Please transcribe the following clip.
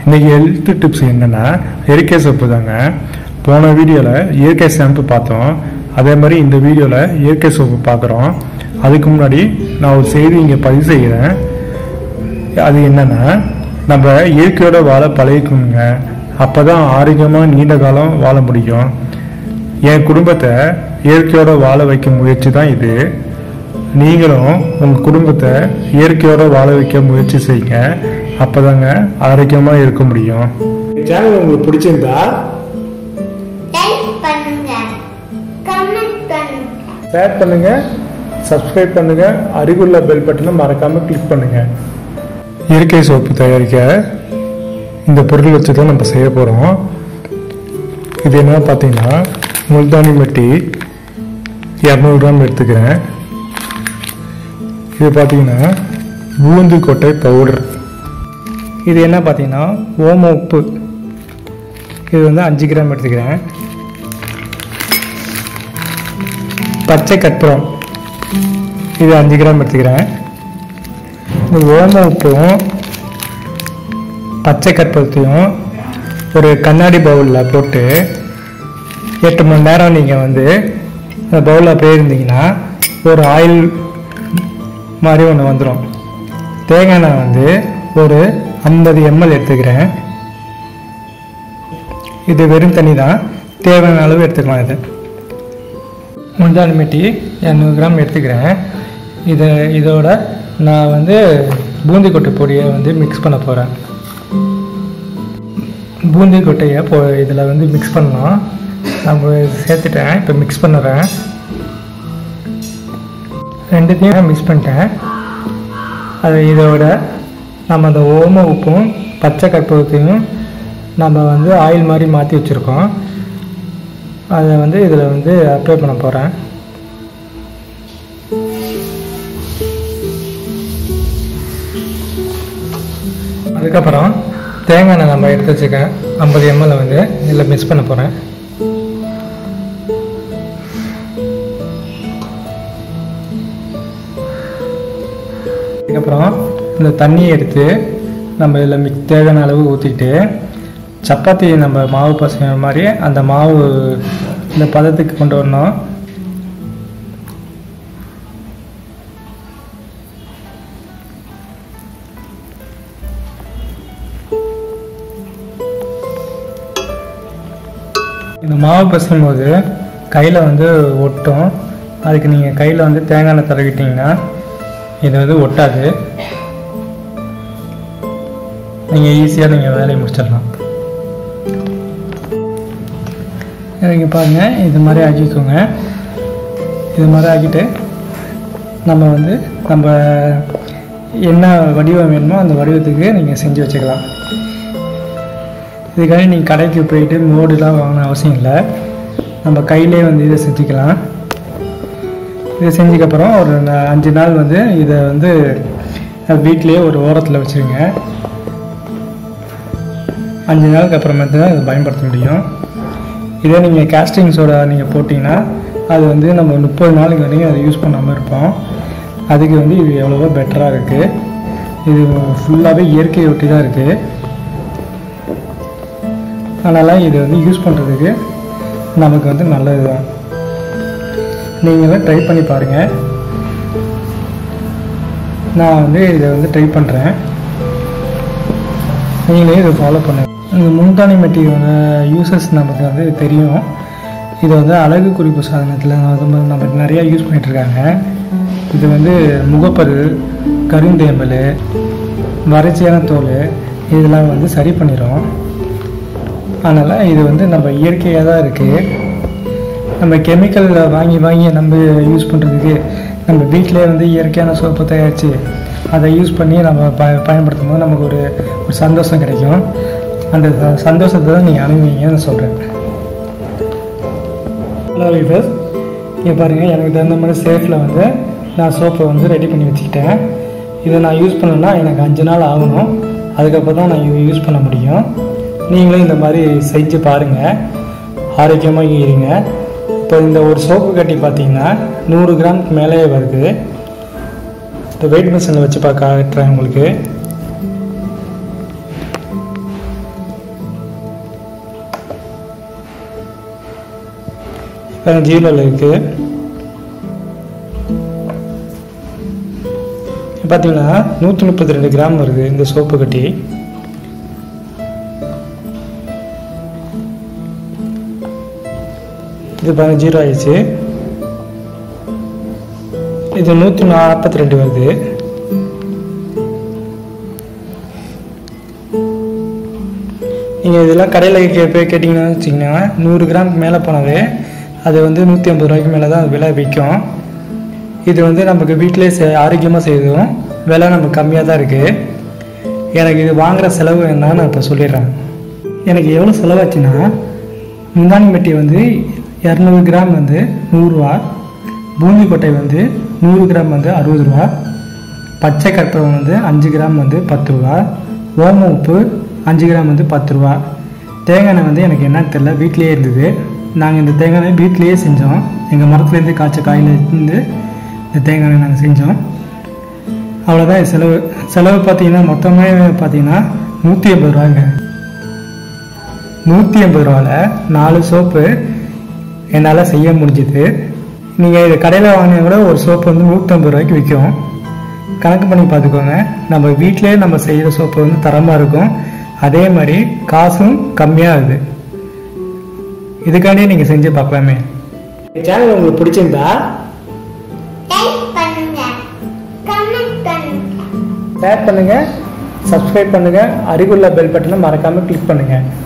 இன்னைக்கு health tips என்னன்னா இயற்கை சோப்பு தாங்க போன வீடியோவில் இயற்கை ஷாம்பு பார்த்தோம் அதே மாதிரி இந்த வீடியோவில் இயற்கை சோப்பு பார்க்குறோம் அதுக்கு முன்னாடி நான் ஒரு செய்தி இங்கே பதிவு செய்கிறேன் அது என்னன்னா நம்ம இயற்கையோட வாழ பழகிக்கணுங்க அப்போ தான் ஆரோக்கியமாக நீண்ட காலம் வாழ முடியும் என் குடும்பத்தை இயற்கையோட வாழ வைக்க முயற்சி தான் இது நீங்களும் உங்கள் குடும்பத்தை இயற்கையோட வாழ வைக்க முயற்சி செய்யுங்க அப்போதாங்க ஆரோக்கியமாக இருக்க முடியும் சேனல் உங்களுக்கு பிடிச்சிருந்தா லைக் பண்ணுங்க கமெண்ட் பண்ணுங்க ஷேர் பண்ணுங்க சப்ஸ்கிரைப் பண்ணுங்க அருகுள்ள பெல் பட்டனை மறக்காம கிளிக் பண்ணுங்க இயற்கை சோப்பு தயாரிக்க இந்த பொருள் வச்சு தான் நம்ம செய்ய போகிறோம் இது என்ன பார்த்தீங்கன்னா முல்தானி மட்டி இரநூறு கிராம் எடுத்துக்கிறேன் இது பார்த்தீங்கன்னா பூந்து கொட்டை பவுடர் இது என்ன பார்த்தீங்கன்னா ஓம உப்பு இது வந்து அஞ்சு கிராம் எடுத்துக்கிறேன் பச்சை கற்பூரம் இது அஞ்சு கிராம் எடுத்துக்கிறேன் இந்த ஓம உப்பும் பச்சை கற்பூரத்தையும் ஒரு கண்ணாடி பவுலில் போட்டு எட்டு மணி நேரம் நீங்கள் வந்து அந்த பவுலில் அப்படியே இருந்தீங்கன்னா ஒரு ஆயில் மாதிரி ஒன்று வந்துடும் தேங்காய் எண்ணெய் வந்து ஒரு ஐம்பது எம்எல் எடுத்துக்கிறேன் இது வெறும் தண்ணி தான் தேவையான அளவு எடுத்துக்கலாம் இது முந்தானி மெட்டி இரநூறு கிராம் எடுத்துக்கிறேன் இதை இதோட நான் வந்து பூந்தி கொட்டை பொடியை வந்து மிக்ஸ் பண்ண போகிறேன் பூந்தி கொட்டையை இப்போ இதில் வந்து மிக்ஸ் பண்ணலாம் நம்ம சேர்த்துட்டேன் இப்போ மிக்ஸ் பண்ணுறேன் ரெண்டுத்தையும் மிக்ஸ் பண்ணிட்டேன் அது இதோட நம்ம அந்த ஓம உப்பும் பச்சை கற்பூரத்தையும் நம்ம வந்து ஆயில் மாதிரி மாற்றி வச்சுருக்கோம் அதை வந்து இதில் வந்து அப்ளை பண்ண போகிறேன் அதுக்கப்புறம் தேங்காய் எண்ணெய் நம்ம எடுத்து வச்சுக்க ஐம்பது எம்எல் வந்து இதில் மிக்ஸ் பண்ண போகிறேன் அதுக்கப்புறம் இந்த தண்ணியை எடுத்து நம்ம இதில் மிக் தேவையான அளவு ஊற்றிட்டு சப்பாத்தி நம்ம மாவு பசங்க மாதிரி அந்த மாவு இந்த பதத்துக்கு கொண்டு வரணும் இந்த மாவு பசும் போது கையில் வந்து ஒட்டும் அதுக்கு நீங்கள் கையில் வந்து தேங்காய் எண்ணெய் தடவிட்டிங்கன்னா இது வந்து ஒட்டாது நீங்கள் ஈஸியாக நீங்கள் வேலையை முடிச்சிடலாம் இங்கே பாருங்கள் இது மாதிரி ஆக்கிக்கோங்க இது மாதிரி ஆக்கிட்டு நம்ம வந்து நம்ம என்ன வடிவம் வேணுமோ அந்த வடிவத்துக்கு நீங்கள் செஞ்சு வச்சுக்கலாம் இதுக்காக நீங்கள் கடைக்கு போயிட்டு மோடுலாம் வாங்கணும் அவசியம் இல்லை நம்ம கையிலே வந்து இதை செஞ்சுக்கலாம் இதை செஞ்சதுக்கப்புறம் ஒரு நா- அஞ்சு நாள் வந்து இதை வந்து வீட்டிலேயே ஒரு ஓரத்தில் வச்சுருங்க அஞ்சு நாளுக்கு அப்புறமேட்டு தான் இதை பயன்படுத்த முடியும் இதே நீங்கள் கேஸ்டிங் சோடா நீங்கள் போட்டிங்கன்னா அது வந்து நம்ம முப்பது நாளுக்கு வரைக்கும் அதை யூஸ் பண்ணாமல் இருப்போம் அதுக்கு வந்து இது எவ்வளவோ பெட்டராக இருக்குது இது ஃபுல்லாகவே இயற்கையை ஒட்டி தான் இருக்குது அதனால் இது வந்து யூஸ் பண்ணுறதுக்கு நமக்கு வந்து நல்லது தான் நீங்களும் ட்ரை பண்ணி பாருங்கள் நான் வந்து இதை வந்து ட்ரை பண்ணுறேன் நீங்களே இதை ஃபாலோ பண்ணுங்க இந்த முல்தானி மெட்டியோட யூசஸ் நமக்கு வந்து தெரியும் இது வந்து அழகு குறிப்பு சாதனத்தில் வந்து நம்ம நிறையா யூஸ் பண்ணிட்டு இருக்காங்க இது வந்து முகப்பரு கருந்தேம்பல் வறட்சியான தோல் இதெல்லாம் வந்து சரி பண்ணிடும் அதனால் இது வந்து நம்ம இயற்கையாக தான் இருக்குது நம்ம கெமிக்கல் வாங்கி வாங்கி நம்ம யூஸ் பண்ணுறதுக்கு நம்ம வீட்டிலே வந்து இயற்கையான சோப்பு தயாரித்து அதை யூஸ் பண்ணி நம்ம ப பயன்படுத்தும் போது நமக்கு ஒரு ஒரு சந்தோஷம் கிடைக்கும் அந்த ச- சந்தோஷத்தை தான் நீங்கள் அனுபவிங்கன்னு சொல்கிறேன் ஹலோ வீவர்ஸ் இங்கே பாருங்கள் எனக்கு தகுந்த மாதிரி சேஃபில் வந்து நான் சோப்பை வந்து ரெடி பண்ணி வச்சுக்கிட்டேன் இதை நான் யூஸ் பண்ணணும்னா எனக்கு அஞ்சு நாள் ஆகணும் அதுக்கப்புறம் தான் நான் யூஸ் பண்ண முடியும் நீங்களும் இந்த மாதிரி செஞ்சு பாருங்கள் ஆரோக்கியமாக இருங்க இப்போ இந்த ஒரு சோப்பு கட்டி பார்த்தீங்கன்னா நூறு கிராமுக்கு மேலேயே வருது இந்த வெயிட் மிஷினில் வச்சு பார்க்க காட்டுறேன் உங்களுக்கு ஜீரோவில் இருக்குது பார்த்தீங்கன்னா நூற்றி முப்பத்தி ரெண்டு கிராம் வருது இந்த சோப்பு கட்டி இது பாருங்க ஜீரோ ஆயிடுச்சு இது நூற்றி நாற்பத்தி ரெண்டு வருது நீங்கள் இதெல்லாம் கடையில் கே போய் கேட்டிங்கன்னா வச்சிங்கன்னா நூறு கிராம் மேலே போனாவே அது வந்து நூற்றி ஐம்பது ரூபாய்க்கு மேலே தான் விலை விற்கும் இது வந்து நமக்கு வீட்டிலே செ ஆரோக்கியமாக செய்ததும் விலை நமக்கு கம்மியாக தான் இருக்குது எனக்கு இது வாங்குகிற செலவு என்னன்னு நான் இப்போ சொல்லிடுறேன் எனக்கு எவ்வளோ செலவாச்சுன்னா முந்தானி மெட்டி வந்து இரநூறு கிராம் வந்து நூறுரூவா பூந்தி கொட்டை வந்து நூறு கிராம் வந்து அறுபது ரூபா பச்சை கற்பூரம் வந்து அஞ்சு கிராம் வந்து பத்து ரூபா ஓம உப்பு அஞ்சு கிராம் வந்து பத்து ரூபா தேங்காய் எண்ணெய் வந்து எனக்கு என்னன்னு தெரில வீட்டிலேயே இருந்தது நாங்கள் இந்த தேங்காய் எண்ணெய் வீட்டிலேயே செஞ்சோம் எங்கள் மரத்துலேருந்து காய்ச்ச காயிலேருந்து இந்த தேங்காய் எண்ணெய் நாங்கள் செஞ்சோம் அவ்வளோதான் இது செலவு செலவு பார்த்தீங்கன்னா மொத்தமே பார்த்தீங்கன்னா நூற்றி ஐம்பது ரூபாங்க நூற்றி ஐம்பது ரூபாவில் நாலு சோப்பு என்னால் செய்ய முடிஞ்சுது நீங்கள் இது கடையில் வாங்கினா கூட ஒரு சோப்பு வந்து நூற்றம்பது ரூபாய்க்கு விற்கும் கணக்கு பண்ணி பார்த்துக்கோங்க நம்ம வீட்டிலே நம்ம செய்கிற சோப்பு வந்து தரமாக இருக்கும் அதே மாதிரி காசும் கம்மியாக இருக்குது இதுக்காண்டியே நீங்கள் செஞ்சு பார்க்கலாமே சேனல் உங்களுக்கு பிடிச்சிருந்தா லைக் பண்ணுங்க கமெண்ட் பண்ணுங்க ஷேர் பண்ணுங்கள் சப்ஸ்கிரைப் பண்ணுங்கள் அருகுள்ள பெல் பட்டனை மறக்காமல் கிளிக் பண்ணுங்கள்